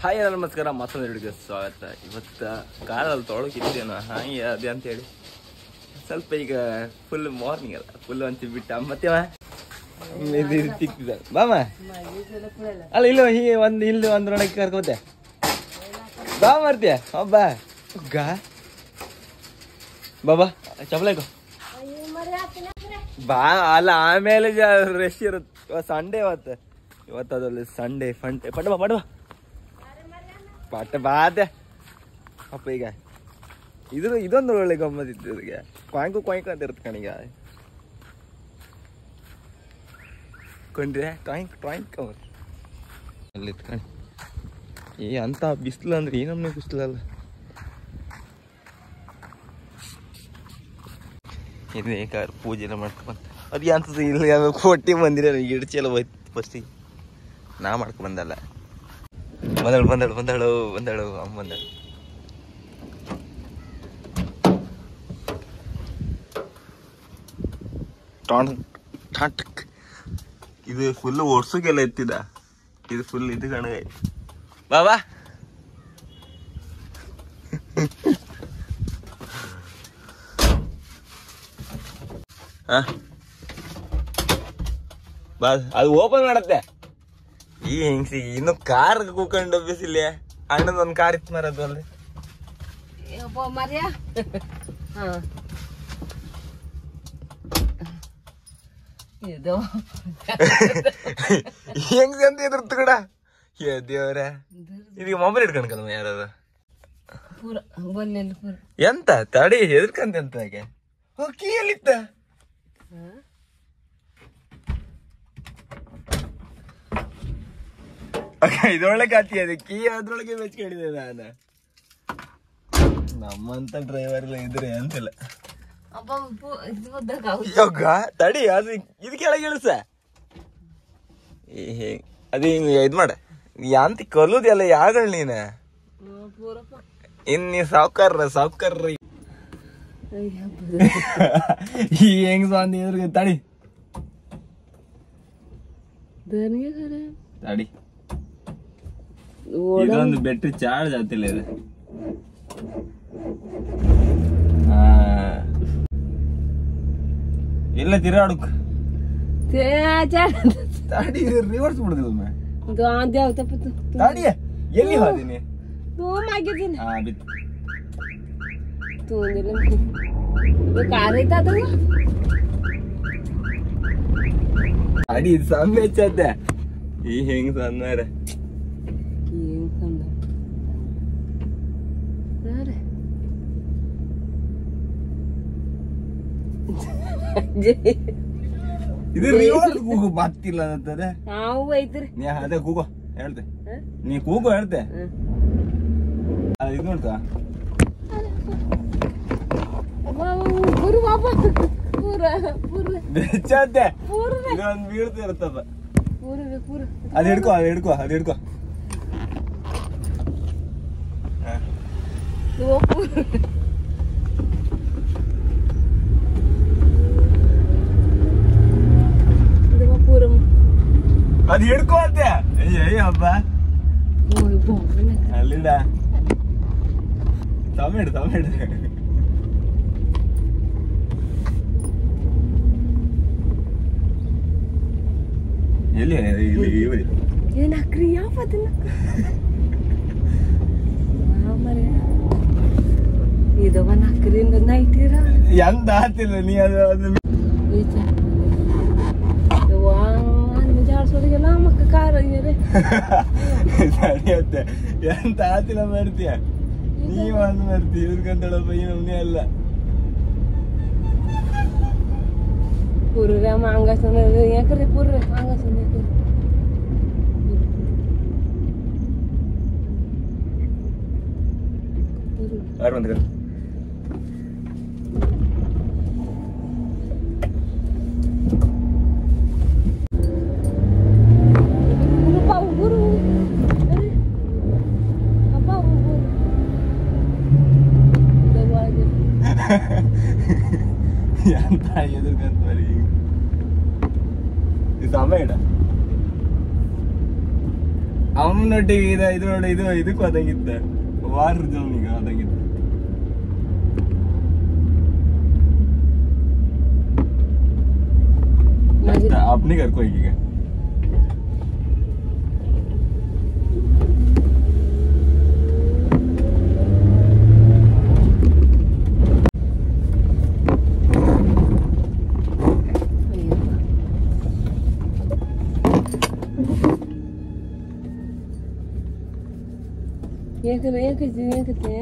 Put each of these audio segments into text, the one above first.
Hi ಎಲ್ಲ ನಮಸ್ಕಾರ ಮತ್ತೊಂದು ಹಿಡಿಗೆ ಸ್ವಾಗತ ಇವತ್ತು ಕಾರಲ್ಲಿ ತೊಳಗಿದ್ದೇನೋ ಹಾಗೆ ಅದೇ ಅಂತೇಳಿ ಸ್ವಲ್ಪ ಈಗ ಫುಲ್ ಮಾರ್ನಿಂಗ್ ಅಲ್ಲ ಫುಲ್ ಅಂತ ಬಿಟ್ಟ ಮತ್ತೆವ ಇದು ಇದು ತಿಕ್ತಿದ್ದ ಬಾಮ ಅಲ್ಲ ಇಲ್ಲ ಹೀಗೆ ಒಂದು ಇಲ್ಲಿ ಒಂದು ನೋಡಕ್ಕೆ ಕರ್ಕೋತೆ ಬಾ ಮಾಡ್ತೀಯ ಒಬ್ಬ ಗಾ ಬಾಬಾ ಚಪ್ಪಲಾಯ್ಕೋ ಬಾ ಅಲ್ಲ ಆಮೇಲೆ ರಶ್ ಇರುತ್ತೆ ಸಂಡೇ ಇವತ್ತು ಇವತ್ತು ಅದ್ರಲ್ಲಿ ಸಂಡೇ ಫಂಡೆ ಪಡ್ವಾ ಪಡ್ವಾ ಪಟ್ಟ ಬಾದೆ ಅಪ್ಪ ಈಗ ಇದ್ರ ಇದೊಂದು ಒಳ್ಳೆ ಗಮ್ಮತ್ತಿತ್ತು ಇದಕ್ಕೆ ಕ್ವಾಂಕು ಕ್ವಾಂಕು ಅಂತ ಇರುತ್ತೆ ಕಣೀಗ ಕೊಂಡ್ರೆ ಟ್ವಾಯಿಂಕ್ ಟ್ವಾಯಿಂಕ್ ಅವ್ರು ಅಲ್ಲಿ ಕಣಿ ಏ ಅಂತ ಬಿಸಿಲು ಅಂದ್ರೆ ಈ ನಮ್ನೆ ಬಿಸಿಲಲ್ಲ ಇದೇ ಕಾರ್ ಪೂಜೆ ಎಲ್ಲ ಮಾಡ್ಕೊಂಡ್ ಅದು ಎಂತದ್ದು ಇಲ್ಲಿ ಯಾವ ಕೊಟ್ಟಿ ಬಂದಿರ ಇಡ್ಚಿ ಎಲ್ಲ ಹೋಯ್ತು ಫಸ್ಟಿಗೆ ನಾ ಮಾಡ್ಕೊಂಡ್ ಬಂದಲ್ಲ ಬಂದಳು ಬಂದಳು ಬಂದಳು ಬಂದಳು ಅಮ್ಮ ಬಂದಳು ಟಾಣ್ ಟಾಟಕ್ ಇದು ಫುಲ್ ಓಡ್ಸೋಕೆಲ್ಲ ಎತ್ತಿದ ಇದು ಫುಲ್ ಇದು ಕಣಗ ಬಾಬಾ ಹಾ ಬಾ ಅದು ಓಪನ್ ಮಾಡತ್ತೆ ಈ ಹೆಂಗ್ಸಿ ಇನ್ನು ಕಾರ್ ಕೂಕೊಂಡು ಬಿಸಿಲಿ ಅಣ್ಣನ ಒಂದ್ ಕಾರ್ ಇತ್ತು ಮರದು ಅಲ್ಲಿ ಯಪ್ಪ ಮರ್ಯ ಹಾ ಇದು ಹೆಂಗ್ಸಿ ಅಂತ ಎದುರ್ತು ಕೂಡ ಏ ದೇವ್ರ ಇದೀಗ ಮೊಬೈಲ್ ಇಟ್ಕೊಂಡ್ಕಲ್ಲ ಯಾರು ಪೂರ ಬಲ್ಲೆಲ್ಲ ಪೂರ ಎಂತ ತಡಿ ಹೆದರ್ಕಂತ ಎಂತ ಯಾಕೆ ಓ ಕೀಯಲ್ಲಿತ್ತ ಇದೊಳ್ಳೆ ಕಾತಿ ಅದು ಕೀ ಅದ್ರೊಳಗೆ ಬೆಚ್ಕೊಂಡಿದ್ದೆ ನಾನು ನಮ್ಮಂತ ಡ್ರೈವರ್ ಎಲ್ಲ ಇದ್ರೆ ಅಂತಿಲ್ಲ ಅಪ್ಪ ಪೂ- ಇದು ಒದ್ದಕ್ಕೆ ಹೌದು. ಯೋಗ ತಡಿ ಅದು ಇದು ಕೆಳಗೆ ಇಳಿಸ ಅದು ಹಿಂಗ ಇದ್ ಮಾಡ ಯಾಂತ ಕಲ್ಲುದೆಲ್ಲ ಯಾಗಳ ನೀನ ಹ್ಮ್, ಪೂರಪ್ಪ ಇನ್ ನೀ ಸಾವ್ಕಾರ್ರ ಸಾವ್ಕಾರ್ರ ಅಯ್ಯಪ್ಪ. ಈ ಹೆಂಗ್ ಸ್ವಾಮಿ ಎದುರಿಗೆ ತಡಿ ದನಿಗೆ ಕರೆ. ತಡಿ ಓಡ ಇದೊಂದು ಬ್ಯಾಟ್ರಿ ಚಾರ್ಜ್ ಆಗ್ತಿಲ್ಲ ಇದು ಆ. ಇಲ್ಲ ತಿರಾಡುಕ್ ತೇ ಚಾ ತಡಿ ರಿವರ್ಸ್ ಬಿಡುದಿಲ್ಲ ಒಮ್ಮೆ. ಇದು ಆದ್ಯ ತಪ್ಪ ತಡಿ ಎಲ್ಲಿ ಹೋದಿನಿ ತೂ ಆಗಿದ್ದೀನಿ ಹಾ ಬಿತ್ತು ತೂಂದಿಲ್ಲ ಇದು ಕಾರ್ ಐತ ಅದು ಅಡಿ ಇದು ಸಣ್ಣ ಹೆಚ್ಚತ್ತೆ ಈ ಹೆಂಗ್ ಸಣ್ಣಾರ ಏನ್ ಕಂಡ ಅರೆ. ಇದು ರಿವರ್ಸ್ ಕೂಗು ಬತ್ತಿಲ್ಲ ಅಂತದೆ ನಾವು ಐತ್ರಿ ನೀ ಅದೇ ಕೂಗೋ ಹೇಳ್ತೆ ಹ? ನೀ ಕೂಗು ಹೇಳ್ತೆ ಹ. ಅದು ಇದು ನೋಡ್ತಾ ಪೂರ ಬಾಬಾ ಪೂರ ಪೂರ ಬೆಚ್ಚತ್ತೆ ಪೂರ ಇದೊಂದು ಬೀಳ್ತಾ ಇರ್ತದ ಪೂರ ಪೂರ ಅದು ಹಿಡ್ಕೋ ಅದು ಹಿಡ್ಕೋ ಅದು ಹಿಡ್ಕೋ ಹ. ಇದು ಪೂರ ಇದು ಪೂರ ಅದು ಹಿಡ್ಕೋ ಅಂತೆ ಅಯ್ಯ ಹಬ್ಬ ಓಯ್ ಬಾಬನ ಅಲ್ಲಿಂದ ತಮಿಡ್ ತಮಿಡ್ ಎಲ್ಲಿ ಇಲ್ಲಿ ಇವ್ರಿ ಏನ್ ಅಕ್ರಿ ಯಾವ ಪದನ ಮರೆ ಇದು ಒಂದು ಅಕ್ರಿಂದ ನೈಟಿರ ಎಂತ ಆತಿಲ್ಲ ನೀ ಅದು ಅದು ಜಾಡ್ಸೋರಿಗೆಲ್ಲ ಮಕ್ಕ ಕಾರ ಇದೆ ನಡೆಯುತ್ತೆ ಎಂತ ಆತಿಲ್ಲ ಮಾಡ್ತೀಯ ನೀ ಒಂದು ಮಾಡ್ತಿ ಇವ್ರಿಗಂತಳಪ್ಪ ಈ ನಮ್ನೆ ಅಲ್ಲ ಪೂರ್ವ ಮಾಂಗಸನ ಯಾಕ್ರಿ ಪೂರ್ವ ಮಾಂಗಸನ ಯಾಕ್ರಿ ಯಾರು ಬಂದ್ರೆ Guru pau guru. Apa guru? Bawa aja. ಎಂತ ಎದುರ್ಕಂತ ಮರಿ ಇದು ಸಮಯ ಇಡ ಅವನೊಟ್ಟಿಗೆ ಇದು ಇದು ನೋಡಿ ಇದು ಇದಕ್ಕೂ ಅದಾಗಿತ್ತ ವಾರ ಜವನಿಗೆ ಅದಾಗಿತ್ತ अपनी घर कोई की ಏಕ ಏಕ ಏಕತೆ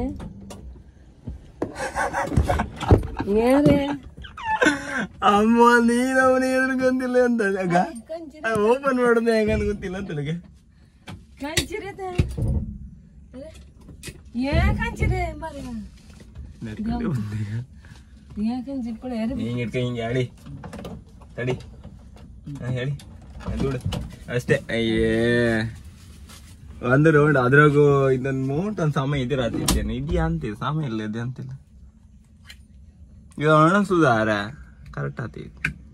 ಯಾರೇ ಅಮ್ಮ ನೀನ್ ಅವನ ಎದುರು ಗೊತ್ತಿಲ್ಲ ಅಂತ ಆಗ ಓಪನ್ ಮಾಡೋದು ಹೆಂಗಂತ ಗೊತ್ತಿಲ್ಲ ಅಂತ ನನಗೆ ಕಂಚಿರತೆ ಏ ಕಂಚಿರೆ ಮರ ಏ ಕಂಚಿ ಪುಳ ಯಾರು ಹಿಂಗ್ ಇಟ್ಕ ಹಿಂಗೆ ಹೇಳಿ ತಡಿ ಹಾ, ಹೇಳಿ ದುಡ್ಡು ಅಷ್ಟೇ ಅಯ್ಯೇ ಒಂದು ರೋಡ್ ಅದ್ರಾಗು ಇದೊಂದು ಮೌಂಟ್ ಒಂದು ಸಮಯ ಇದಿರತ್ತೇನೆ ಇದೆಯಾ ಅಂತೀವಿ ಸಮಯ ಇಲ್ಲ ಇದೆ ಅಂತಿಲ್ಲ ಇದು ಒಣಸುದಾರ ಕರೆಕ್ಟ್ ಆತಿ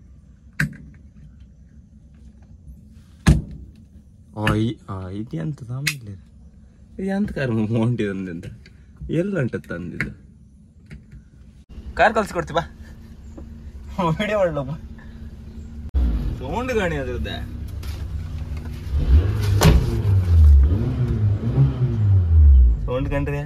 ಐತಿ ಅಂತ ಸಮಯ ಇಲ್ಲ ಇದು. ಇದು ಎಂತ ಕಾರ್ ಮೌಂಟ್ ಇದೊಂದಿಂದ ಎಲ್ಲ ಉಂಟು ತಂದಿದ್ದು ಕಾರ್ ಕಲ್ಸ್ಕೊಡ್ತಿ ಬಾ ವಿಡಿಯೋ ಮಾಡಲಪ್ಪ ಸೌಂಡ್ ಗಾಣಿ ಅದ್ರದ್ದೆ ಸೌಂಡ್ ಕಂಡ್ರಿ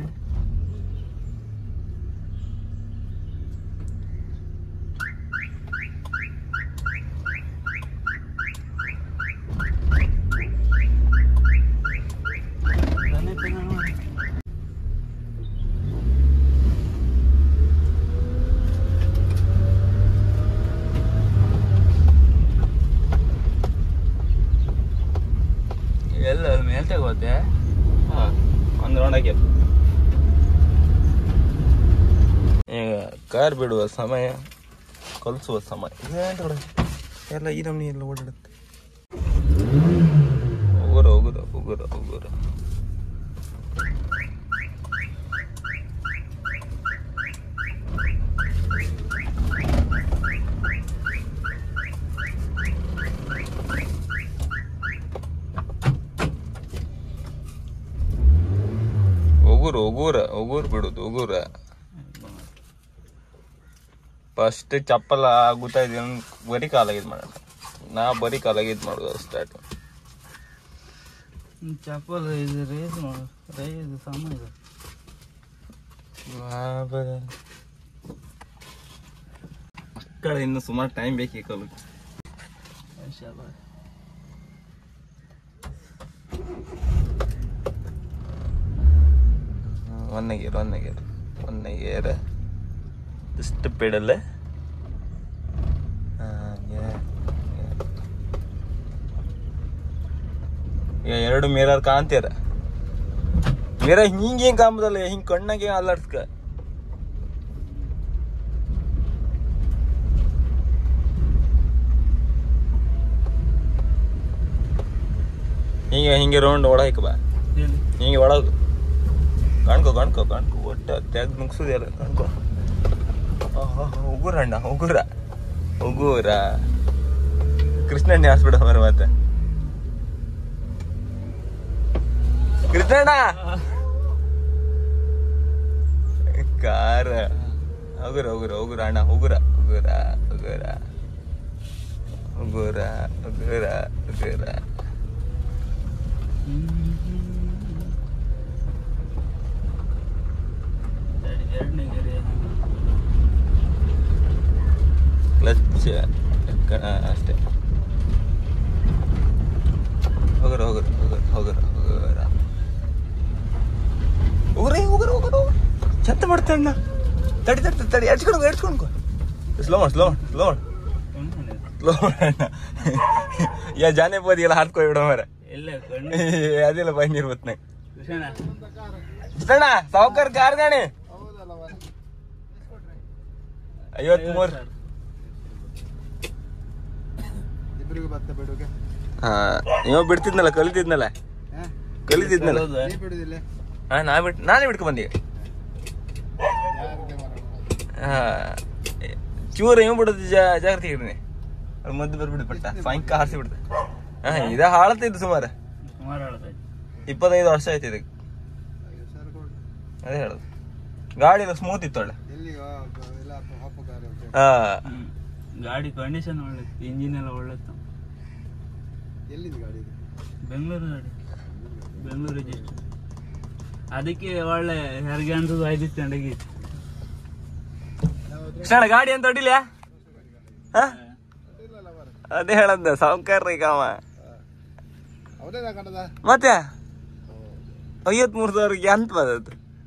ಎಲ್ಲ ಮೇಲೆ ತಗೋತೆ ಹಾ ಒಂದು ರೌಂಡ್ ಹಾಕಿ ಈಗ ಕಾರ್ ಬಿಡುವ ಸಮಯ ಕಲಿಸುವ ಸಮಯ ಇದೇನ್ ನೋಡು, ಎಲ್ಲ ಈ ನಮ್ನಿ ಎಲ್ಲ ಓಡಾಡುತ್ತೆ ಹೋಗುರ ಹೋಗುರ ಹೋಗುರ ಹೋಗುರ ಉಗುರು ಉಗುರ ಉಗುರು ಬಿಡುದು ಉಗುರ ಫಸ್ಟ್ ಚಪ್ಪಲ ಗೊತ್ತಾಯ್ತು ಬರೀ ಕಾಲಾಗಿದ್ ಮಾಡೋಣ ನಾ ಬರೀ ಕಾಲಾಗಿದ್ ಮಾಡೋದು ಸ್ಟಾರ್ಟ್ ಚಪ್ಪಲ್ ಇದು ರೇಸ್ ಮಾಡು ರೈಸ್ ಸಮ ಇದು ಮಕ್ಕಳ ಇನ್ನು ಸುಮಾರು ಟೈಮ್ ಬೇಕು ಈ ಕಾಲಕ್ಕೆ ಶಾಬಾಸ್ ಒನ್ನಗೇರು ಒನ್ನಗೇರು ಒನ್ನಗೇರು ಇಷ್ಟು ಪೆಡಲ್ಲ ಈಗ ಎರಡು ಮಿರರ್ ಕಾಣ್ತೀರ ಮಿರರ್ ಹಿಂಗೆ ಹಿಂಗೆ ಕಾಂಬದಲ್ಲ ಹಿಂಗೆ ಕಣ್ಣಾಗೆ ಅಲ್ಲಾಡ್ಸ್ಕ ಹಿಂಗೆ ಹಿಂಗೆ ರೌಂಡ್ ಒಳಗೆ ಬಾ ಹೇಳಿ ಹಿಂಗೆ ಒಳಗೆ ಕಾಣ್ಕೊ ಕಾಣ್ಕೊ ಕಾಣ್ಕೊ ಒಟ್ಟು ತೆಗ್ದು ಮುಗಿಸೋದಿಲ್ಲ ಕಾಣ್ಕೊ ಉಗುರ ಅಣ್ಣ ಉಗುರ ಉಗುರ ಕೃಷ್ಣಣ್ಣ ಹಾಸ್ಬಿಡ ಮರ ಮತ್ತೆ ಕೃಷ್ಣಣ್ಣ ಕಾರ ಉಗುರ ಉಗುರ ಉಗುರ ಅಣ್ಣ ಉಗುರ ಉಗುರ ಉಗುರ ಉಗುರ ಉಗುರ ಉಗುರ ಎರಡನೇ ಗೆರೆ ಕ್ಲಚ್ ಅಷ್ಟೇ ಹೋಗರ ಹೋಗರ ಹೋಗರ ಹೋಗರ ಹೋಗರ ಹೋಗ್ರಿ ಹೋಗರ ಹೋಗರ ಚಂದ ಮಾಡ್ತಾಣ್ಣ ತಡಿ ತಡಿ ತಡಿ ಎಡ್ಸ್ಕೊಂಡು ಎಡ್ಸ್ಕೊಂಡು ಸ್ಲೋ ಮಾಡಿ ಸ್ಲೋ ಮಾಡಿ ಸ್ಲೋ ಮಾಡಿ ಸ್ಲೋ ಮಾಡೋಣ ಯಾ ಜಾನೆ ಬೋದಿ ಎಲ್ಲ ಹಾರ್ಕೊ ಬಿಡೋ ಮರ ಎಲ್ಲ ಕಣ್ಣು ಅದೆಲ್ಲ ಬೈ ನೀರು ಬತ್ನಾಗ ಕೃಷ್ಣ ಇಷ್ಟಣ್ಣ ಸಾವುಕಾರ ಕಾರ್ ಗಾಣಿ ಐವತ್ಮೂರು ಇಬ್ಬರಿಗೂ ಭತ್ತ ಬಿಡುಗೆ ಹಾ ಇವ ಬಿಡ್ತಿದ್ನಲ್ಲ ಕಲಿತಿದ್ನಲ್ಲ ಕಲಿತಿದ್ನಲ್ಲ ನೀ ಬಿಡುದಿಲ್ಲ ಹಾ ನಾ ಬಿಟ್ ನಾನೇ ಬಿಟ್ಕೊ ಬಂದಿ ಯಾರಿಗೆ ಮಾಡೋದು ಹಾ ಚೂರ ಇವ್ ಬಿಡೋದು ಜಾ- ಜಾಗ್ರತೆ ಇಡ್ರಿ ಅದು ಮದ್ದು ಬರ್ಬಿಡು ಪಟ್ಟ ಸಾಯಂಕಾಲ ಹಾರಿಸಿ ಬಿಡ್ತ ಹಾ ಇದ ಹಾಳತ್ತಿದ್ದು ಸುಮಾರು ಸುಮಾರು ಹೇಳ್ತಾ ಇಪ್ಪತ್ತೈದು ವರ್ಷ ಆಯ್ತು ಇದಕ್ಕೆ ಸರ್ ಕೊಡು ಅದೇ ಹೇಳೋದು ಗಾಡಿ ಎಲ್ಲ ಸ್ಮೂತ್ ಇತ್ತು ಒಳ್ಳೆ ಎಲ್ಲಿ ಎಲ್ಲ ಹಾಪು ಗಾಡಿ ಅಂತ ಹೇಳಿ. ಹಾ ಹ್ಮ್. ಗಾಡಿ ಕಂಡೀಷನ್ ಒಳ್ಳೆತ್ತು ಇಂಜಿನ್ ಎಲ್ಲ ಒಳ್ಳೆತ್ತು ಎಲ್ಲಿದೆ ಗಾಡಿ ಇದು? ಬೆಂಗಳೂರು ಗಾಡಿ ಬೆಂಗಳೂರು ರಿಜಿಸ್ಟರ್ ಅದಕ್ಕೆ ಒಳ್ಳೆ ಹೆರಿಗೆ ಅಂತ ಆಯ್ದಿತ್ತು ಅಡಗಿತ್ತು ಕೃಷ್ಣ ಗಾಡಿ ಅಂತ ಹೊಡಿಲ್ಯಾ ಹಾ? ಅದೇ ಹೇಳದ್ದ ಸಾವುಕಾರ ಈಗ ಅವ ಅವನೇ ತಗೊಂಡದ ಮತ್ತೆ ಐವತ್ ಮೂರ್ ಸಾವಿರಕ್ಕೆ ಅಂತ ಬಂದದ್ದು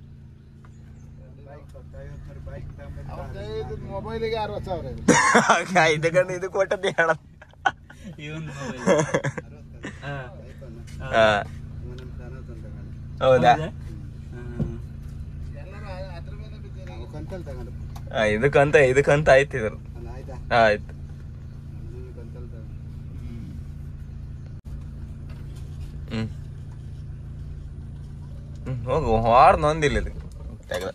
ಮೊಬೈಲಿಗೆ ಅರವತ್ತು ಸಾವಿರ ಇದೆ ಇದು ಕಣ್ಣು ಇದು ಕೊಟ್ಟದ್ದು ಹೇಳದ್ ಇವನ್ ಹಾ. ಅವನ ಅರವತ್ತು ಅಂತ ತಗೊಂಡು ಹೌದಾ ನಾವು ಕಂತಲ್ಲಿ ತಗೊಂಡು ಹಾ, ಇದಕ್ಕಂತ ಇದಕ್ಕಂತ ಆಯ್ತು ಇದ್ರ ಅಲ್ಲ ಆಯ್ತಾ ಆಯ್ತು ನೀವು ಕಂತಲ್ಲಿ ತಗೊಂಡು ಹ್ಮ್ ಹ್ಮ್ ಹೋಗು ಹಾರ್ ನೊಂದಿಲ್ಲ ಇದಕ್ಕೆ ತೆಗ್ದ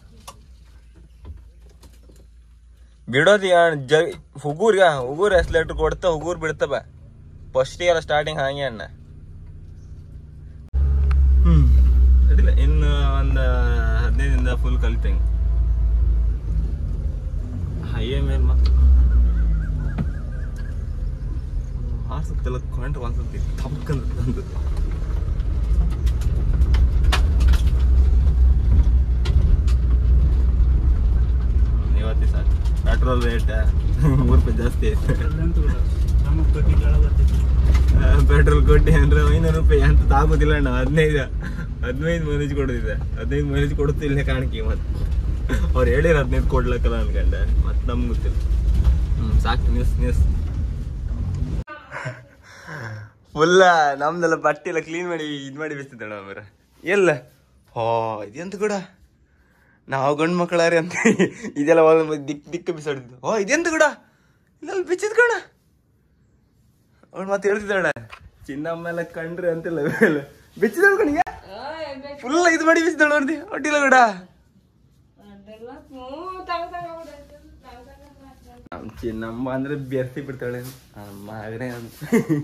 ಬಿಡೋದು ಯಾಣ್ ಜ ಹುಗೂರ್ಗ ಹುಗೂರ್ ಎಸ್ಲೇಟ್ರ್ ಕೊಡ್ತಾ ಹುಗೂರ್ ಬಿಡ್ತವ ಫಸ್ಟಿಗೆಲ್ಲ ಸ್ಟಾರ್ಟಿಂಗ್ ಹಾಗೆ ಅಣ್ಣ ಹ್ಮ್ ಅಡ್ಡಿಲ್ಲ ಇನ್ನು ಒಂದು ಹದಿನೈದಿಂದ ಫುಲ್ ಕಲಿತಂಗೆ ಹೈವೇ ಮೇಲೆ ಮತ್ತೆ ಹಾರ್ಸುತ್ತಲ್ಲ ಕೊಂಡ್ರೆ ಒಂದ್ಸತಿ ತಪ್ಕಂದ್ ತಂದು ಇವತ್ತೇ ಸಾಕು ಪೆಟ್ರೋಲ್ ರೇಟ್ ಮೂರು ರೂಪಾಯಿ ಜಾಸ್ತಿ ಆಯ್ತು ನಮಗ್ ಕೊಟ್ಟಿ ಬರ್ತಿತ್ತು ಪೆಟ್ರೋಲ್ ಕೊಟ್ಟಿ ಅಂದ್ರೆ ಐನೂರು ರೂಪಾಯಿ ಅಂತ ತಾಗೋದಿಲ್ಲ ಅಣ್ಣ ಹದಿನೈದು ಹದಿನೈದು ಮೈಲೇಜ್ ಕೊಡೋದಿದೆ ಹದಿನೈದು ಮೈಲೇಜ್ ಕೊಡುತ್ತಿಲ್ಲ ಕಾಣಿಕೆ ಮತ್ತೆ ಅವ್ರು ಹೇಳಿರ ಹದಿನೈದು ಕೊಡ್ಲಕ್ಕಲ್ಲ ಅನ್ಕಂಡೆ ಮತ್ತೆ ನಮ್ಗೆ ಗೊತ್ತಿಲ್ಲ ಹ್ಮ್ ಸಾಕು ನ್ಯೂಸ್ ನ್ಯೂಸ್ ಫುಲ್ಲ ನಮ್ದೆಲ್ಲ ಬಟ್ಟೆ ಎಲ್ಲ ಕ್ಲೀನ್ ಮಾಡಿ ಇದು ಮಾಡಿ ಬಿಸ್ತಿದ್ದಣ್ಣ ಅವರ ಎಲ್ಲ ಹೋ ಇದೆಂತ ಕೂಡ ನಾವು ಗಂಡು ಮಕ್ಕಳಾರೆ ಅಂತ ಇದೆಲ್ಲ ಒಂದು ದಿಕ್ ದಿಕ್ಕ ಬಿಸಾಡಿದ್ದು ಓ ಇದೆಂತ ಕೂಡ ಇಲ್ಲೆಲ್ಲ ಬಿಚ್ಚಿದ್ ಕಣ ಅವ್ಳು ಮತ್ತೆ ಹೇಳ್ತಿದ್ದಾಳ ಚಿನ್ನಮ್ಮ ಎಲ್ಲ ಕಂಡ್ರೆ ಅಂತಿಲ್ಲ ಬಿಚ್ಚಿದಳು ಕಣಿಗೆ ಫುಲ್ ಇದು ಮಾಡಿ ಬಿಚ್ಚಿದಳು ಅಂದಿ ಒಟ್ಟಿಲ್ಲ ಕೂಡ ನಮ್ ಚಿನ್ನಮ್ಮ ಅಂದ್ರೆ ಬೆರ್ಸಿ ಬಿಡ್ತಾಳೆ ಮಗನೇ ಅಂತ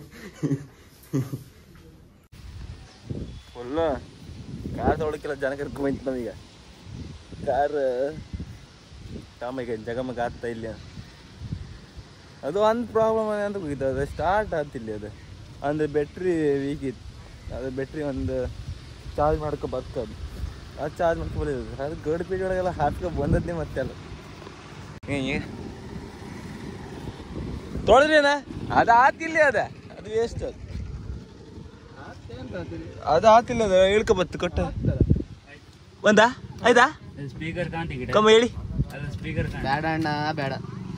ಫುಲ್ ಕಾರ್ ತೊಗೊಳಕ್ಕೆಲ್ಲ ಜನ ಕರ್ಕೊಂಡ್ ನಮೀಗ ಕಾರ್ ಕಾಮ ಈಗ ಜಗಮಗ ಆಗ್ತಾ ಇಲ್ಲ ಅದು ಒಂದು ಪ್ರಾಬ್ಲಮ್ ಅಂತ ಹೋಗಿತ್ತು ಅದು ಸ್ಟಾರ್ಟ್ ಆಗ್ತಿಲ್ಲ ಅದು ಅಂದರೆ ಬೆಟ್ರಿ ವೀಕ್ ಇತ್ತು ಅದು ಬೆಟ್ರಿ ಒಂದು ಚಾರ್ಜ್ ಮಾಡ್ಕೊ ಬರ್ತದೆ ಅದು ಚಾರ್ಜ್ ಮಾಡ್ಕೊ ಬರೋದು ಅದು ಗಡ್ ಪೀಡ್ ಒಳಗೆಲ್ಲ ಹಾಕ್ಕೊ ಬಂದದ್ದೇ ಮತ್ತೆ ಅಲ್ಲ ಹಿಂಗೆ ತೊಳೆದ್ರೇನ ಅದು ಆತಿಲ್ಲ ಅದ ಅದು ವೇಸ್ಟ್ ಅದು ಅದು ಆತಿಲ್ಲ ಅದು ಇಳ್ಕೊ ಬತ್ತು ಕೊಟ್ಟ ಬಂದಾ ಆಯ್ತಾ ಸ್ಪೀಕರ್ ಕಾಂತಿ ಗಿಡ ಕಮ್ಮ ಹೇಳಿ ಅದು ಸ್ಪೀಕರ್ ಕಾಂತಿ ಬೇಡ ಅಣ್ಣ ಬೇಡ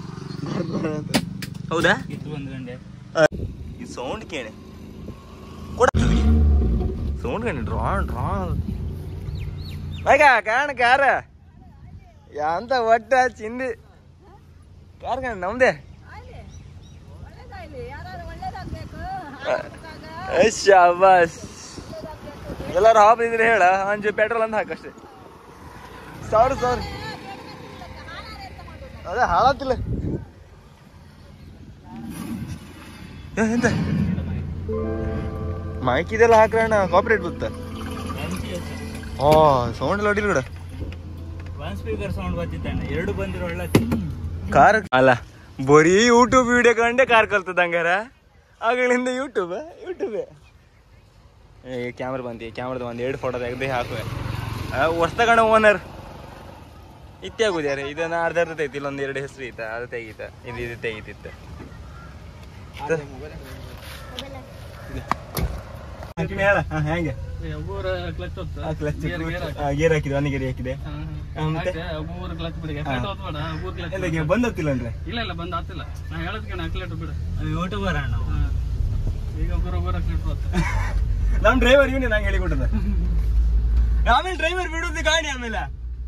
ಹೌದಾ ಇತ್ತು ಒಂದು ಗಂಟೆ ಈ ಸೌಂಡ್ ಕೇಳಿ ಕೊಡ ಸೌಂಡ್ ಕೇಳಿ ಡ್ರಾ ಡ್ರಾ ಮಗ ಕಾಣ ಕಾರ ಅಂತ ಒಟ್ಟ ಚಿಂದಿ ಕಾರ್ ಕಾಣ ನಮ್ದೇ ಶಾಬಾಸ್ ಎಲ್ಲಾರು ಹಾಪ್ ಇದ್ರೆ ಹೇಳ ಅಂಜು ಪೆಟ್ರೋಲ್ ಅಂತ ಹಾಕಷ್ಟೇ ಸಾವಿರ ಸಾವಿರ ಅದೇ ಹಾಳಾತಿಲ್ಲ ಏ, ಎಂತ ಮೈಕ್ ಇದೆಲ್ಲ ಹಾಕ್ರಣ್ಣ ಕಾಪರೇಟ್ ಬತ್ತ ಓ ಸೌಂಡ್ ಎಲ್ಲ ಹೊಡಿಲ್ ಕೂಡ ಒನ್ ಸ್ಪೀಕರ್ ಸೌಂಡ್ ಬರ್ತಿತ್ತಣ್ಣ ಎರಡು ಬಂದಿರೋ ಒಳ್ಳೆ ಕಾರ್ ಅಲ್ಲ ಬರೀ ಯೂಟ್ಯೂಬ್ ವಿಡಿಯೋ ಕಂಡೆ ಕಾರ್ ಕಲ್ತದ ಹಂಗಾರ ಆಗಳಿಂದ ಯೂಟ್ಯೂಬ್ ಯೂಟ್ಯೂಬ್ ಏ ಕ್ಯಾಮ್ರಾ ಬಂತಿ ಕ್ಯಾಮ್ರಾದ ಒಂದು ಎರಡು ಫೋಟೋ ತೆಗ್ದು ಹಾಕುವೆ ಹೊಸ್ತಗಣ ಓನರ್ ಇತ್ತೆ ಆಗುದ್ಯಾರ ಇದನ್ನ ಅರ್ಧ ಅರ್ಧ ತೆಗಿತಿ ಇಲ್ಲೊಂದು ಎರಡು ಹೆಸರು ಐತ ಅದು ತೆಗೀತ ಇದು ಇದು ತೆಗಿತಿತ್ತ ಹೇಳ ಹೆಂಗೆ ಕ್ಲಚ್ ಗೇರ್ ಹಾಕಿದೆ ಒಂದು ಗೇರ್ ಹಾಕಿದೆ ಮತ್ತೆ? ಮೂರು ಕ್ಲಚ್ ಬಿಡಿ ಹಾ. ಮೂರು ಕ್ಲಚ್ ಎಲ್ಲ ಬಂದತ್ತಿಲ್ಲ ಅಂದ್ರೆ ಇಲ್ಲ ಇಲ್ಲ ಬಂದ್ ಆತಿಲ್ಲ ನಾ ಹೇಳದ್ಕೆ ನಾಲ್ಕು ಬಿಡು ಯೂಟ್ಯೂಬರ್ ಅಣ್ಣ ಈಗ ಒಬ್ಬರು ಒಬ್ಬರು ಹಾಕ್ಲೇಟ್ ಬರ್ತಾರೆ ನಮ್ ಡ್ರೈವರ್ ಇವನೇ ನಂಗೆ ಹೇಳಿಕೊಟ್ಟದ ಆಮೇಲೆ ಡ್ರೈವರ್ ಬಿಡುದು ಗಾಡಿ ಆಮೇಲೆ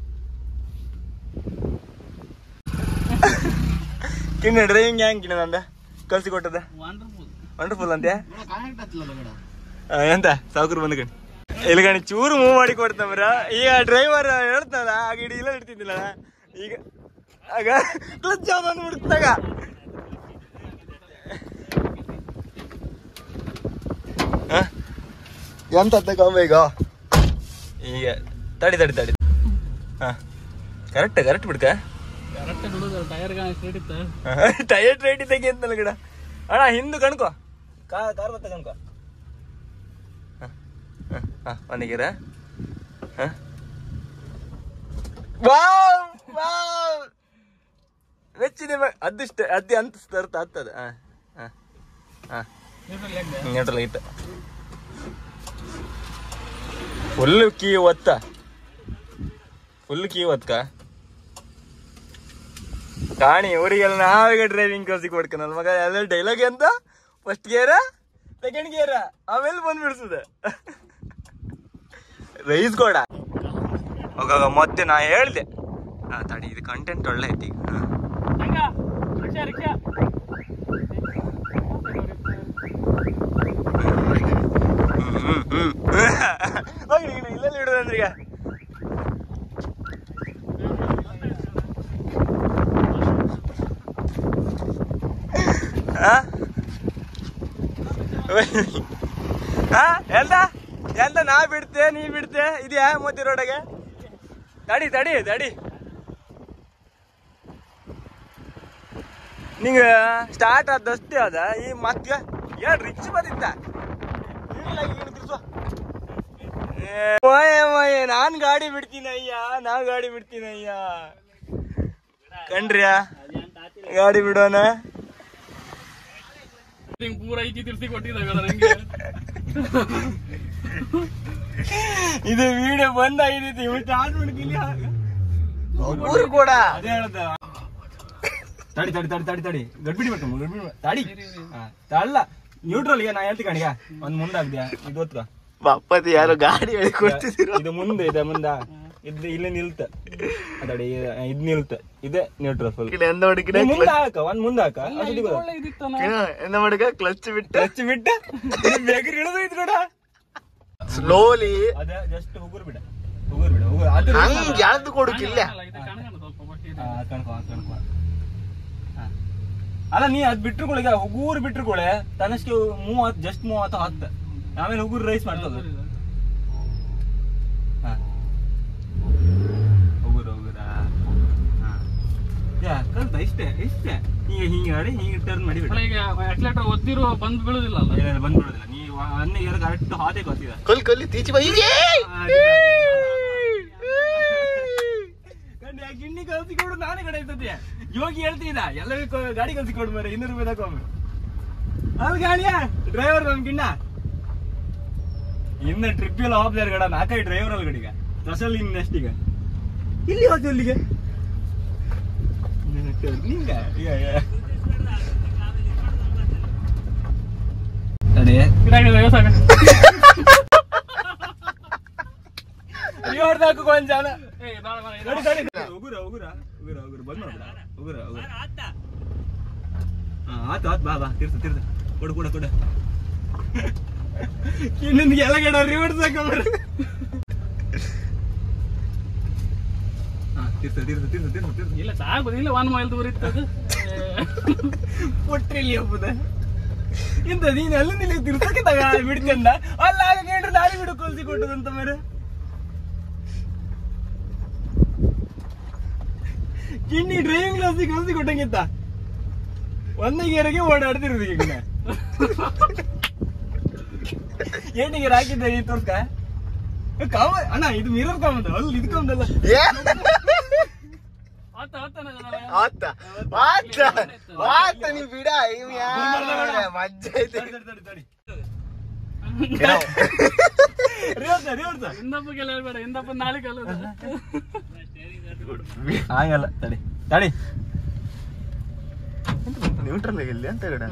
ಕಿನ್ನ ಡ್ರೈವಿಂಗ್ ಹ್ಯಾಂಗ್ ಕಿನ್ನ ನಂದ ಕಲ್ಸಿ ಕೊಟ್ಟದ ವಂಡರ್ಫುಲ್ ವಂಡರ್ಫುಲ್ ಅಂತೆ ಕಾಂಟ್ಯಾಕ್ಟ್ ಹತ್ತಲ್ಲ ಬೇಡ ಆ, ಎಂತ ಸಾವುಕರು ಬಂದ ಕಣಿ ಇಲ್ಲಿ ಗಣಿ ಚೂರು ಮೂವ್ ಮಾಡಿ ಕೊಡ್ತಮ್ರ ಈಗ ಡ್ರೈವರ್ ಹೇಳ್ತದ ಆಗ ಇಡೀ ಇಲ್ಲ ಇಡ್ತಿದ್ದಿಲ್ಲ ಈಗ ಆಗ ಕ್ಲಚ್ ಬಂದು ಬಿಡ್ತಾಗ ಎಂತ ತಗೊಂಬ ಈಗ ಈಗ ತಡಿ ತಡಿ ತಡಿ ಹಾ ಕರೆಕ್ಟ್ ಕರೆಕ್ಟ್ ಬಿಡ್ಕ ಕರೆಕ್ಟ್ ಬಿಡುದು ಟೈರ್ ಹಿಡಿತ ಟೈರ್ ರೇಟ್ ತೆಗಿ ಅಂತಲ್ಲ ಗಿಡ ಅಣ್ಣ ಹಿಂದು ಕಣ್ಕೋ ಕಾ ಕಾರ್ ಬತ್ತ ಕಣ್ಕೋ ಹ, ಹ, ಹ, ಒಂದಿಗೆರ ಹ? ವಾವ್ ವಾವ್ ಮೆಚ್ಚಿದೆ ಮ- ಅದಿಷ್ಟ ಅದೇ ಅಂತ ಅರ್ಥ ಆಗ್ತದ ಹ ಹ ಹ ನ್ಯೂಟ್ರಲ್ ಇತ್ತು ಫುಲ್ ಕೀ ಒತ್ತ ಫುಲ್ ಕೀ ಒತ್ಕ ಕಾಣಿ ಊರಿಗೆಲ್ಲ ನಾವೀಗ ಡ್ರೈವಿಂಗ್ ಕಲ್ಸಿ ಕೊಡ್ಕನಲ್ ಮಗ ಎಲ್ಲ ಡೈಲಾಗ್ ಅಂತ ಫಸ್ಟ್ ಗೇರ ಸೆಕೆಂಡ್ ಗೇರ ಆಮೇಲೆ ಬಂದ್ಬಿಡ್ಸದ ರೈಸ್ ಕೊಡ ಹೋಗಾಗ ಮತ್ತೆ ನಾ ಹೇಳ್ದೆ ಆ, ತಡಿ ಇದು ಕಂಟೆಂಟ್ ಒಳ್ಳೆ ಐತಿ ಈಗ ಹಾ. ರಿಕ್ಷಾ ರಿಕ್ಷಾ ಹ್ಮ್, ಹ್ಮ್, ಹ್ಮ್. ಹೋಗಿ ಈಗ ಇಲ್ಲೆಲ್ಲ ಇಡೋದಂದ್ರೆ ಈಗ ಆ? ಆ? ಎಂತ ಎಂತ ನಾ ಬಿಡ್ತೆ ನೀ ಬಿಡ್ತೆ ಇದೆಯಾ ಮೋತಿ ರೋಡಗೆ ತಡಿ ತಡಿ ತಡಿ ನಿಂಗ ಸ್ಟಾರ್ಟ್ ಆದಷ್ಟೇ ಅದ ಈ ಮಕ್ಕ ಏನ್ ರಿಕ್ಷ ಬಂದಿತ್ತ ಇಲ್ಲ ಈಗ ತಿರ್ಸು. ಏ, ಮೋಯೆ ಮೋಯೆ ನಾನ್ ಗಾಡಿ ಬಿಡ್ತೀನಿ ಅಯ್ಯ ನಾ ಗಾಡಿ ಬಿಡ್ತೀನಿ ಅಯ್ಯ ಕಣ್ರ್ಯಾ ಗಾಡಿ ಬಿಡೋಣ ಪೂರ ಐತಿ ತಿರ್ಸಿ ಕೊಟ್ಟಿದ್ದಾಗಲ್ಲ ನಂಗೆ ಇದು ವಿಡಿಯೋ ಬಂದ್ ಆಗಿದೈತಿ ಇವತ್ತು ಆನ್ ಮಾಡ್ಕಿಲ್ಲ ಊರು ಕೂಡ ಅದೇ ಹೇಳ್ದ ತಡಿ ತಡಿ ತಡಿ ತಡಿ ತಡಿ ಗಡ್ಬಿಡಿ ಬೇಕು ಗಡ್ಬಿಡಿ ಮಾಡು. ತಡಿ ಹಾ, ತಳ್ಳ ನ್ಯೂಟ್ರಲ್ ನಾ ಹೇಳ್ತಿ ಕಣಿಗ ಒಂದ್ ಮುಂದಾಗ್ದ್ಯಾ ಇದು ಹೊತ್ಕ ಬಾಪತಿ ಯಾರೋ ಗಾಡಿ ಹೇಳಿ ಕೊಡ್ತಿದ್ದೀರ ಇದು ಮುಂದೆ ಇದೆ ಮುಂದ ಇದು ಇಲ್ಲಿ ನಿಲ್ತ ತಡಿ ಇದ್ ನಿಲ್ತ ಇದೆ ನ್ಯೂಟ್ರಲ್ ಫುಲ್ ಎಂದ ಹುಡುಗಿನ ಮುಂದ ಹಾಕ ಒಂದ್ ಮುಂದ ಹಾಕ ಅದು ಇದು ಒಳ್ಳೆ ಇದಿತ್ತನ ಎಂದ ಹುಡುಗ ಕ್ಲಚ್ ಬಿಟ್ಟ ಟಚ್ ಬಿಟ್ಟ ಬೇಕರಿ ಇಳಿದೈತಿ ನೋಡ ಸ್ಲೋಲಿ ಅದ ಜಸ್ಟ್ ಉಗುರು ಬಿಡ ಉಗುರು ಬಿಡ ಉಗುರು ಅದು ಹಂಗ್ ಯಾವ್ದು ಕೊಡಕ್ಕಿಲ್ಲ ಅಲ್ಲ, ಇದು ಕಣಗಣ ಸ್ವಲ್ಪ ಫಸ್ಟ್ ಇದು. ಆ, ಕಣ್ಕೊ, ಆ, ಕಣ್ಕೊ. ಆ. ಅಲ್ಲ ನೀ ಅದ್ ಬಿಟ್ರುಕೊಳಿಗ ಉಗೂರ್ ಬಿಟ್ರುಕೊಳೆ ತನ್ನಷ್ಟು ಮೂವತ್ ಜಸ್ಟ್ ಮೂವತ್ತು ಹತ್ತು ಆಮೇಲೆ ಉಗುರು ರೈಸ್ ಮಾಡ್ತದ ಹಾ. ಉಗುರು ಉಗುರ ಹಾ. ಯಾ, ಕಲ್ತ ಇಷ್ಟೇ ಇಷ್ಟೇ ಹೀಗೆ ಹಿಂಗೆ ಮಾಡಿ ಹಿಂಗೆ ಟರ್ನ್ ಮಾಡಿ ಬಿಡ ಅಲ್ಲ, ಈಗ accelerator ಒತ್ತಿರೋ ಬಂದ್ ಬೀಳುದಿಲ್ಲ ಅಲ್ಲ ಏನೇನು ಬಂದ್ಬಿಡೋದಿಲ್ಲ ನೀವು ಅನ್ನ ಎರಡು ಕರೆಕ್ಟ್ ಹಾತೆ ಗೊತ್ತಿದ ಕೊಲ್ ಕೊಲ್ಲಿ ತೀಚಿ ಬೈ ಕಂಡು ಆ ಗಿಣ್ಣಿ ಕಲ್ಸಿಕೊಡು ನಾನೇ ಕಡೆ ಇರ್ತದೆ ಯೋಗಿ ಹೇಳ್ತಿದ್ದ ಎಲ್ಲರಿಗೂ ಗಾಡಿ ಕಲ್ಸಿಕೊಡು ಮರೆ ಇನ್ನೂರು ರೂಪಾಯಿ ತಗೊಮ್ಮೆ ಅಲ್ ಗಾಡಿಯ ಡ್ರೈವರ್ ನಮ್ ಗಿಣ್ಣ ಇನ್ನ ಟ್ರಿಪ್ ಎಲ್ಲ ಹೋಗ್ದಾರ ಗಡ ನಾಲ್ಕೈದು ಡ್ರೈವರ್ ಅಲ್ಲಿ ಗಡಿಗ ಸ್ಪೆಷಲ್ ಇನ್ ನೆಕ್ಸ್ಟ್ ಈಗ ಇಲ್ಲಿ ಹೋದ ಇಲ್ಲಿಗೆ ನಿಂಗ ಈಗ ತಡಿ ಗಿಡ ಗಿಡ ವ್ಯವಸಾಯ ಇವ್ರದ್ದು ಹಾಕು ಒಂದ್ ಜನ ಏ, ಬೇಡ, ಬೇಡ, ಇದು- ತಡಿ ತಡಿ ಉಗುರ ಉಗುರ ಉಗುರ ಉಗುರ ಬಂದ್ ನೋಡ್ಬಿಡ ಉಗುರ ಉಗುರ ಹಾ ಆತು ಆತು ಬಾ ಬಾ ತಿರ್ಸು ತಿರ್ಸು ಕೊಡು ಕೊಡು ಕೊಡು ಇನ್ನೊಂದು ಎಲ್ಲ ಗಡ ರಿವರ್ಸ್ ಹಾಕೊಂಬರ ಹಾ ತಿರ್ಸು ತಿರ್ಸು ತಿರ್ಸು ತಿರ್ಸು ತಿರ್ಸು ಇಲ್ಲ ಸಾಕು ಇಲ್ಲ ಒನ್ ಮೈಲ್ ದೂರ ಇತ್ತು ಅದು. ಪುಟ್ರಿಲಿ ಹಬ್ಬದ ಇಂತ ನೀನ್ ಅಲ್ಲಿಂದ ಇಲ್ಲಿ ತಿರ್ಸಕ್ಕೆ ತಗ ಬಿಡ್ತಂದ ಅಲ್ಲ ಆಗ ಕೇಳ್ರೆ ದಾರಿ ಬಿಡು ಕೊಲ್ಸಿ ಕೊಟ್ಟದಂತ ಮರ ಕಿಣ್ಣಿ ಡ್ರೈವಿಂಗ್ ಕ್ಲಾಸಿಗೆ ಕಲ್ಸಿ ಕೊಟ್ಟಂಗಿತ್ತ ಒಂದೇ ಗೇರಿಗೆ ಓಡಾಡ್ತಿರೋದು ಈಗ ನಾ. ಏನಿಗೆ ಹಾಕಿದ್ದೆ ಈ ತೋರ್ಕ ಕಾಮ ಅಣ್ಣ ಇದು ಮಿರರ್ ಕಾಮದ ಅಲ್ಲಿ ಇದು ಕಾಮದಲ್ಲ ಆತ, ಆತ ಅನ್ನೋದಲ್ಲ. ಆತ ಆತ ಆತ ನೀ ಬಿಡ ಇವ್ ಯಾರ ಮಜ್ಜಾ ಐತೆ ತಡಿ ತಡಿ ತಡಿ ರಿವರ್ಸ ರಿವರ್ಸ ಹಿಂದಪ್ಪಗೆಲ್ಲ ಹೇಳ್ಬೇಡ ಹಿಂದಪ್ಪ ನಾಳೆ ಕಲ್ಲ ಆಗಲ್ಲ ತಡಿ ತಡಿ ನ್ಯೂಟ್ರಲ್ ಆಗಿಲ್ಲ ಅಂತ ಗಡ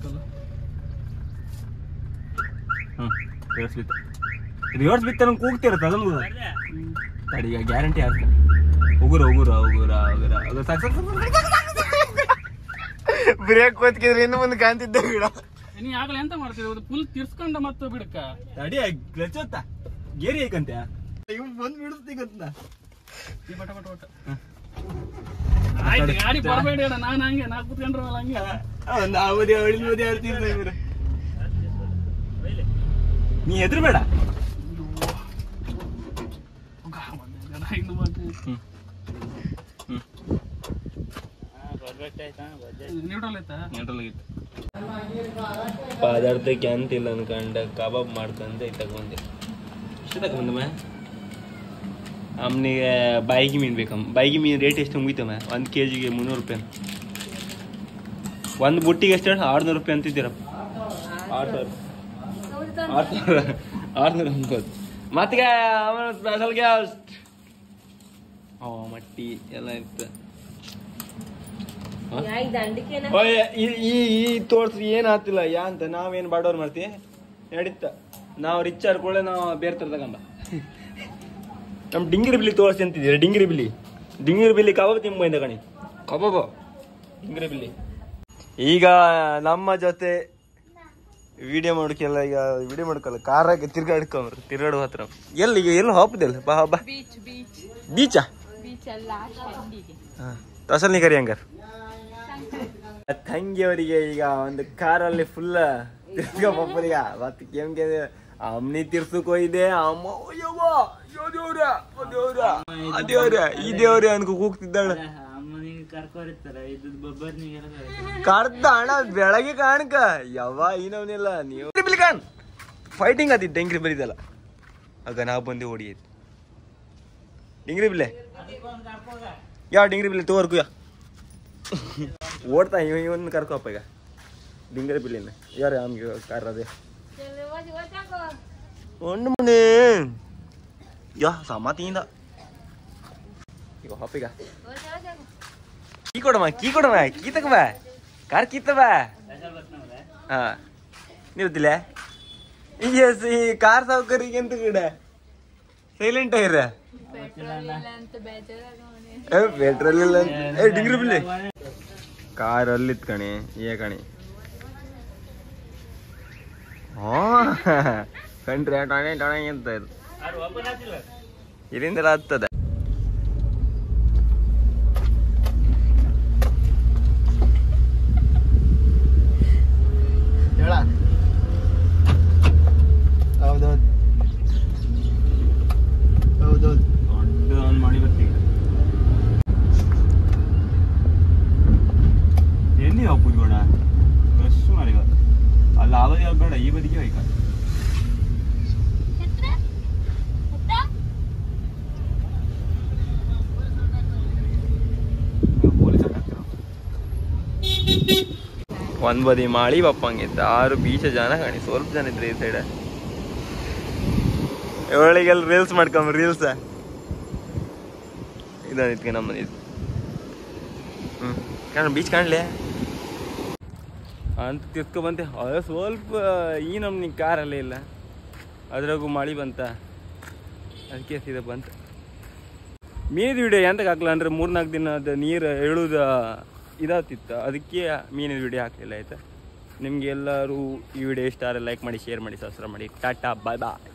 ಹ್ಮ್ ರಿವರ್ಸ್ ಬಿತ್ತು ರಿವರ್ಸ್ ಬಿತ್ತ ನಂಗೆ ಕೂಗ್ತಿರುತ್ತೆ ಅದೊಂದು ತಡಿ ಈಗ ಗ್ಯಾರಂಟಿ ಆಗ್ತದೆ ಉಗುರ ಉಗುರ ಉಗುರ ಉಗುರ ಉಗುರ ಸಾಕು ಸಾಕು ಬ್ರೇಕ್ ಒತ್ತಿದ್ರೆ ಇನ್ನು ಮುಂದೆ ಕಾಣ್ತಿದ್ದ ಗಿಡ ನೀ ಆಗ್ಲೇ ಎಂತ ಮಾಡ್ತಿದ್ದೆ ಫುಲ್ ತಿರ್ಸ್ಕೊಂಡ ಮತ್ತೆ ಬಿಡಕ್ಕ ತಡಿ ಕ್ಲಚ್ ಹೊತ್ತ ಗೇರಿ ಐಕಂತೆ ಇವ್ ಬಂದ್ ಬಿಡಿಸ್ತೀಗಂತ ಈ ಬಟ ಬಟ ಬಟ ಆಯ್ತು ಗಾಡಿ ಬರಬೇಡಿ ಅಣ್ಣ ನಾನು ಹಂಗೆ ನಾ ಕೂತ್ಕೊಂಡ್ರಲ್ಲ ಹಂಗೆ ಒಂದು ಅವಧಿ ಅವಳಿ ಮದಿ ಆಡ್ತಿರ್ತಾರೆ ಇವ್ರು ನೀ ಹೆದರ್ಬೇಡ ಇನ್ನು ಬಂತು. ಹ್ಮ್ ಹ್ಮ್ ನ್ಯೂಟ್ರಲ್ ಆಯ್ತಾ ನೆಂಟ್ರಲ್ಲಾಗಿತ್ತು ಪದಾರ್ಥಕ್ಕೆ ಅಂತಿಲ್ಲ ಅನ್ಕಂಡ ಕಬಾಬ್ ಮಾಡ್ಕೊಂಡೆ ತಗೊಂಡೆ ಎಷ್ಟು ತಗೊಂಡಮ್ಮ ಅಮ್ಮನಿಗೆ ಬಾಯಿಗೆ ಮೀನು ಬೇಕಮ್ಮ ಬಾಯಿಗೆ ಮೀನು ರೇಟ್ ಎಷ್ಟು ಮುಗಿತಮ್ಮ ಒಂದು ಕೆ ಜಿಗೆ ಮುನ್ನೂರು ರೂಪಾಯಿ ಒಂದು ಬುಟ್ಟಿಗೆ ಎಷ್ಟು ಆರುನೂರು ರೂಪಾಯಿ ಅಂತಿದ್ದೀರಪ್ಪ ಆರು ಸಾವಿರ ಆರು ಸಾವಿರ ಆರುನೂರ ಅನ್ಕೋದು ಮತ್ತೆ ಆಮೇಲೆ ಸ್ಪೆಷಲ್ ಗ್ಯಾಸ್ಟ್ ಓ ಮಟ್ಟಿ ಎಲ್ಲ ಇತ್ತು ಹ? ದಂಡಿಕೆನ ಓಯ್, ಈ ಈ ಈ ತೋರ್ಸಿ ಏನ್ ಆತಿಲ್ಲ ಯಾ ಅಂತ ನಾವೇನ್ ಬಾಡೋರ್ ಮಾಡ್ತೀವಿ ನಡೀತ ನಾವು ರಿಚ್ ಆಡ್ಕೊಳ್ಳೆ ನಾವು ಬೇರೆ ತರ ತಗೊಂಬ ನಮ್ ಡಿಂಗಿರಿ ಬಿಲ್ಲಿ ತೋರ್ಸಿ ಅಂತಿದ್ದೀರ ಡಿಂಗಿರಿ ಬಿಲ್ಲಿ ಡಿಂಗಿರಿ ಬಿಲ್ಲಿ ಕಬಾಬ್ ತಿಂಬೈಂದ ಕಣಿ ಕಬಾಬ ಡಿಂಗಿರಿ ಬಿಲ್ಲಿ ಈಗ ನಮ್ಮ ಜೊತೆ ವಿಡಿಯೋ ಮಾಡೋಕೆಲ್ಲ ಈಗ ವಿಡಿಯೋ ಮಾಡ್ಕಲ್ಲ ಕಾರಾಗ ತಿರ್ಗಾಡ್ಕೊಂಬ್ರ ತಿರ್ಗಾಡುವ ಹತ್ರ ಎಲ್ಲಿ ಈಗ ಎಲ್ಲಿ ಹೋಗ್ದಲ್ಲ ಬಾ ಬಾ ಬೀಚ್ ಬೀಚ್ ಬೀಚಾ ಬೀಚ್ ಅಲ್ಲ ಎಂಡಿಗೆ ತಸಲ್ ಕರಿ ಹಂಗಾರ ತಂಗಿಯವರಿಗೆ ಈಗ ಒಂದು ಕಾರಲ್ಲಿ ಫುಲ್ ತಿರ್ಸ್ಕೊಬ್ಬರಿಗೆ ಮತ್ತೆ ಕೆಮ್ಗೆ ಅಮ್ಮನಿ ತಿರ್ಸಕ್ ಹೋಯ್ದೆ ಅಮ್ಮ ಅಯ್ಯವ್ವ ಯೋ ದೇವ್ರ ಓ ದೇವ್ರ ಆ ದೇವ್ರ ಈ ದೇವ್ರ ಅನ್ಕೋ ಕೂಗ್ತಿದ್ದಾಳ ಅಮ್ಮನಿಗೆ ಕರ್ಕೋರಿರ್ತಾರೆ ಇದ್ದದ್ ಬೊಬ್ಬರ್ನಿಗೆಲ್ಲ ಕರ್ದ ಅಣ್ಣ ಬೆಳಗ್ಗೆ ಕಾಣ್ಕ ಯವ್ವ ಏನವನಿಲ್ಲ ನೀವು ಬಿಲಿ ಕಾಣ್ ಫೈಟಿಂಗ್ ಆದಿತ್ತು ಡೆಂಗ್ರಿ ಬರಿದಲ್ಲ ಆಗ ನಾವು ಬಂದು ಹೊಡಿಯೈತಿ ಡಿಂಗ್ರಿ ಬಿಲ್ಲೆ ಯಾವ ಡಿಂಗ್ರಿ ಬಿಲ್ಲೆ ತೋರ್ಕು ಯಾ ಓಡ್ತಾ ಇವ ಇವನ್ ಕರ್ಕೋಪ್ಪ ಈಗ ಡಿಂಗ್ರಿ ಬಿಲ್ಲಿನ ಯಾರು ಆಮ್ಗೆ ಕಾರ್ ಅದೇ ಒಂದು ಮನೆ ಯಾ ಸಮಾತಿಯಿಂದ ಈಗ ಹೊಪ್ಪ ಈಗ ಕೀ ಕೊಡಮ್ಮ ಕೀ ಕೊಡಮ್ಮ ಕೀ ತಗಬ ಕಾರ್ ಕೀತವ ಹಾ ನೀವುದಿಲ್ಲ ಈಗ ಈ ಕಾರ್ ಸೌಕರ್ಯಕ್ಕೆ ಎಂತ ಗಿಡ ಸೈಲೆಂಟ್ ಆಗಿರ ಪೆಟ್ರೋಲ್ ಇಲ್ಲ ಅಂತ ಏ ಡಿಗ್ರಿ ಬಿಲ್ಲಿ ಕಾರ್ ಅಲ್ಲಿತ್ ಕಣಿ ಏ ಕಣಿ ಹಾ ಕಂಡ್ರಿ ಟಣೆ ಟಣೆ ಅಂತ ಇದು ಇದರಿಂದ ಹತ್ತದ ಹೇಳ ಹೌದೌದು ಹೌದೌದು ದೊಡ್ಡ ಒಂದು ಮಾಡಿ ಬರ್ತೀವಿ ಎಲ್ಲಿ ಹೋಗ್ಬೋದು ಗೋಡ ರಶ್ ಮಾಡಿ ಅಲ್ಲಿ ಆ ಬದಿ ಹೋಗ್ಬೇಡ ಈ ಬದಿಗೆ ಹೋಯ್ಕ ಒಂದ್ ಬದಿ ಮಾಳಿ ಬಪ್ಪಂಗಿದ್ದ ಆರು ಬೀಚ ಜನ ಕಾಣಿ ಸ್ವಲ್ಪ ಜನ ಇದ್ರೆ ಈ ಸೈಡ್ ಇವಳಿಗೆಲ್ಲ ರೀಲ್ಸ್ ಮಾಡ್ಕೊಂಬ ರೀಲ್ಸ್ ಇದಾದಿತ್ಗೆ ನಮ್ಮ ಇದು ಹ್ಮ್ ಕಾಣ ಬೀಚ್ ಕಾಣ್ಲೆ ಅಂತ ತಿರ್ಕೊ ಬಂತೆ ಅದು ಸ್ವಲ್ಪ ಈ ನಮ್ನಿ ಕಾರಲ್ಲೇ ಇಲ್ಲ ಅದ್ರಾಗೂ ಮಳಿ ಬಂತ ಅದಕ್ಕೆ ಸೀದಾ ಬಂತು ಮೀನಿದ ವಿಡಿಯೋ ಎಂತಕ್ಕೆ ಹಾಕ್ಲ ಅಂದ್ರೆ ಮೂರ್ನಾಲ್ಕು ದಿನ ಅದು ನೀರು ಎಳುದ ಇದಾತಿತ್ತು ಅದಕ್ಕೆ ಮೀನಿದ ವಿಡಿಯೋ ಹಾಕಲಿಲ್ಲ ಆಯ್ತಾ ನಿಮ್ಗೆ ಎಲ್ಲರೂ ಈ ವಿಡಿಯೋ ಇಷ್ಟ ಆದರೆ ಲೈಕ್ ಮಾಡಿ ಶೇರ್ ಮಾಡಿ ಸಬ್ಸ್ಕ್ರೈಬ್ ಮಾಡಿ ಟಾಟಾ ಬಾಯ್ ಬಾಯ್